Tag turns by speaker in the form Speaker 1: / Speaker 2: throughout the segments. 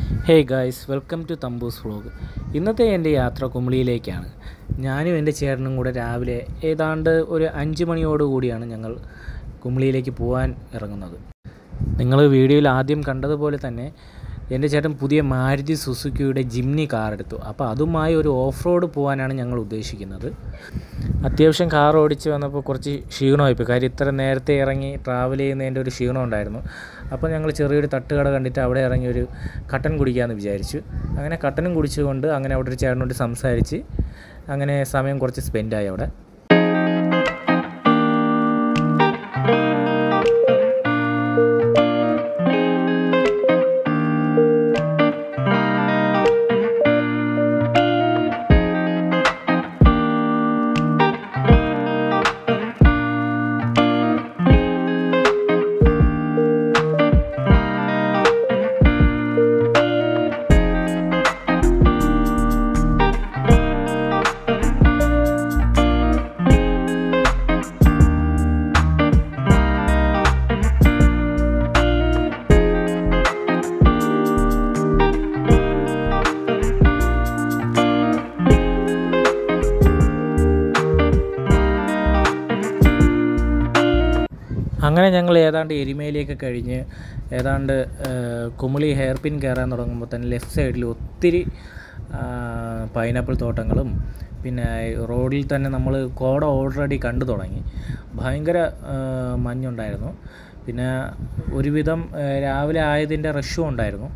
Speaker 1: hey guys welcome to Thampus vlog ഇന്നത്തെ എൻ്റെ യാത്ര കുമളിയിലേക്കാണ് ഞാനും എൻ്റെ ചേട്ടനും കൂടെ രാവിലെ ഏതാണ്ട് ഒരു അഞ്ച് മണിയോടുകൂടിയാണ് ഞങ്ങൾ കുമളിയിലേക്ക് പോകാൻ ഇറങ്ങുന്നത് നിങ്ങൾ വീഡിയോയിൽ ആദ്യം കണ്ടതുപോലെ തന്നെ എൻ്റെ ചേട്ടൻ പുതിയ മാരുതി സുസുക്കിയുടെ ജിംനി കാർ എടുത്തു അപ്പോൾ അതുമായി ഒരു ഓഫ് റോഡ് പോകാനാണ് ഞങ്ങൾ ഉദ്ദേശിക്കുന്നത് അത്യാവശ്യം കാർ ഓടിച്ച് വന്നപ്പോൾ കുറച്ച് ക്ഷീണമായിപ്പോയി കാര്യം ഇത്ര നേരത്തെ ഇറങ്ങി ട്രാവൽ ചെയ്യുന്നതിൻ്റെ ഒരു ക്ഷീണം ഉണ്ടായിരുന്നു അപ്പോൾ ഞങ്ങൾ ചെറിയൊരു തട്ടുകട കണ്ടിട്ട് അവിടെ ഇറങ്ങി ഒരു കട്ടൻ കുടിക്കാമെന്ന് വിചാരിച്ചു അങ്ങനെ കട്ടനും കുടിച്ചുകൊണ്ട് അങ്ങനെ അവിടെ ഒരു ചേട്ടനോട് സംസാരിച്ച് അങ്ങനെ സമയം കുറച്ച് സ്പെൻഡായി അവിടെ അങ്ങനെ ഞങ്ങൾ ഏതാണ്ട് എരിമേലിയൊക്കെ കഴിഞ്ഞ് ഏതാണ്ട് ഏഹ്, കുമിളി ഹെയർ പിൻ കയറാൻ തുടങ്ങുമ്പോൾ തന്നെ ലെഫ്റ്റ് സൈഡിൽ ഒത്തിരി പൈനാപ്പിൾ തോട്ടങ്ങളും പിന്നെ റോഡിൽ തന്നെ നമ്മൾ കോട ഓൾറെഡി കണ്ടു തുടങ്ങി ഭയങ്കര ഏഹ്, മഞ്ഞുണ്ടായിരുന്നു പിന്നെ ഒരുവിധം ഏഹ്, രാവിലെ ആയതിൻ്റെ റഷും ഉണ്ടായിരുന്നു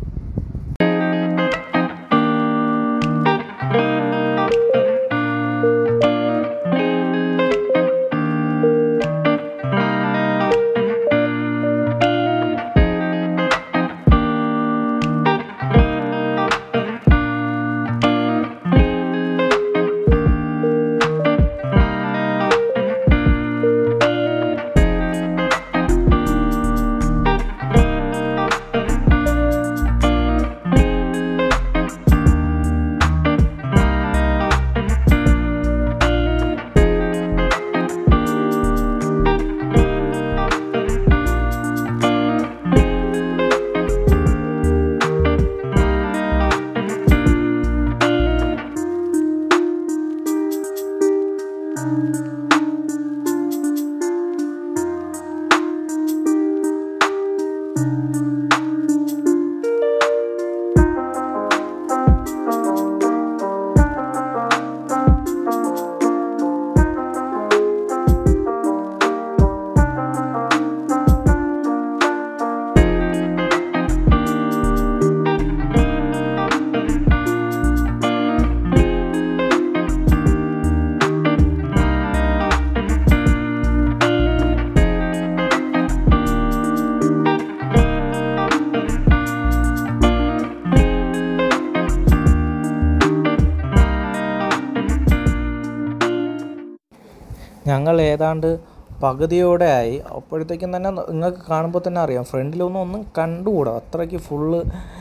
Speaker 1: ഞങ്ങൾ ഏതാണ്ട് പകുതിയോടെ ആയി അപ്പോഴത്തേക്കും തന്നെ നിങ്ങൾക്ക് കാണുമ്പോൾ തന്നെ അറിയാം ഫ്രണ്ടിലൊന്നും ഒന്നും കണ്ടുകൂടാ അത്രയ്ക്ക് ഫുള്ള്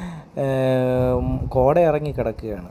Speaker 1: കോട ഇറങ്ങി കിടക്കുകയാണ്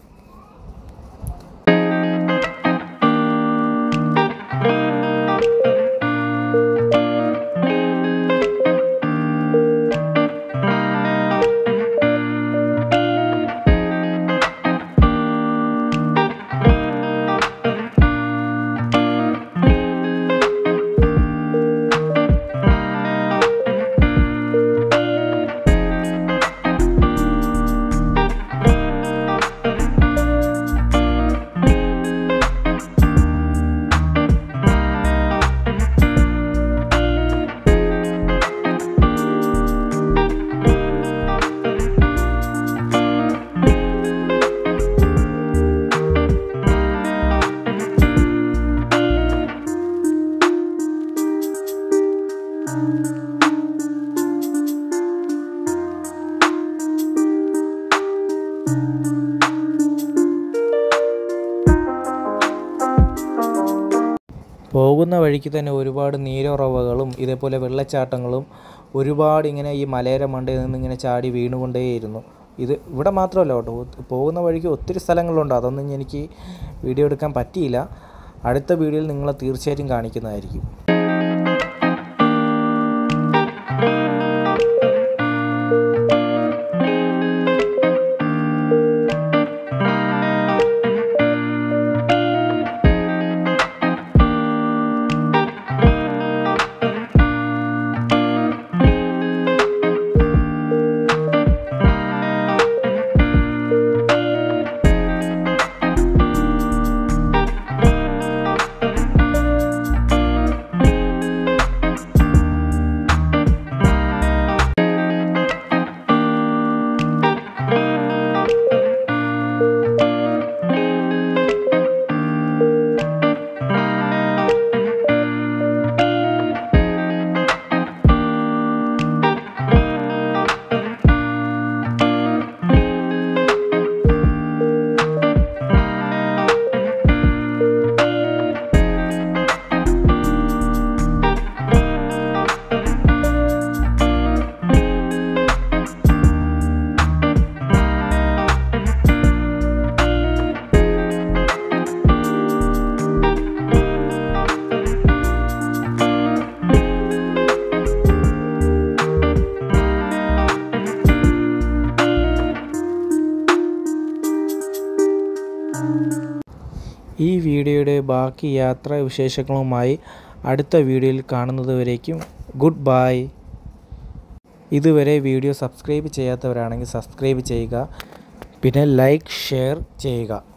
Speaker 1: പോകുന്ന വഴിക്ക് തന്നെ ഒരുപാട് നീരുറവകളും ഇതേപോലെ വെള്ളച്ചാട്ടങ്ങളും ഒരുപാട് ഇങ്ങനെ ഈ മലയുടെ മണ്ടയിൽ നിന്ന് ഇങ്ങനെ ചാടി വീണുകൊണ്ടേയിരുന്നു ഇത് ഇവിടെ മാത്രമല്ല കേട്ടോ ഒ- പോകുന്ന വഴിക്ക് ഒത്തിരി സ്ഥലങ്ങളുണ്ട് അതൊന്നും എനിക്ക് വീഡിയോ എടുക്കാൻ പറ്റിയില്ല അടുത്ത വീഡിയോയിൽ നിങ്ങളെ തീർച്ചയായിട്ടും കാണിക്കുന്നതായിരിക്കും ഈ വീഡിയോയുടെ ബാക്കി യാത്രാ വിശേഷങ്ങളുമായി അടുത്ത വീഡിയോയിൽ കാണുന്നതുവരേക്കും ഗുഡ് ബൈ ഇതുവരെ വീഡിയോ സബ്സ്ക്രൈബ് ചെയ്യാത്തവരാണെങ്കിൽ സബ്സ്ക്രൈബ് ചെയ്യുക പിന്നെ ലൈക്ക് ഷെയർ ചെയ്യുക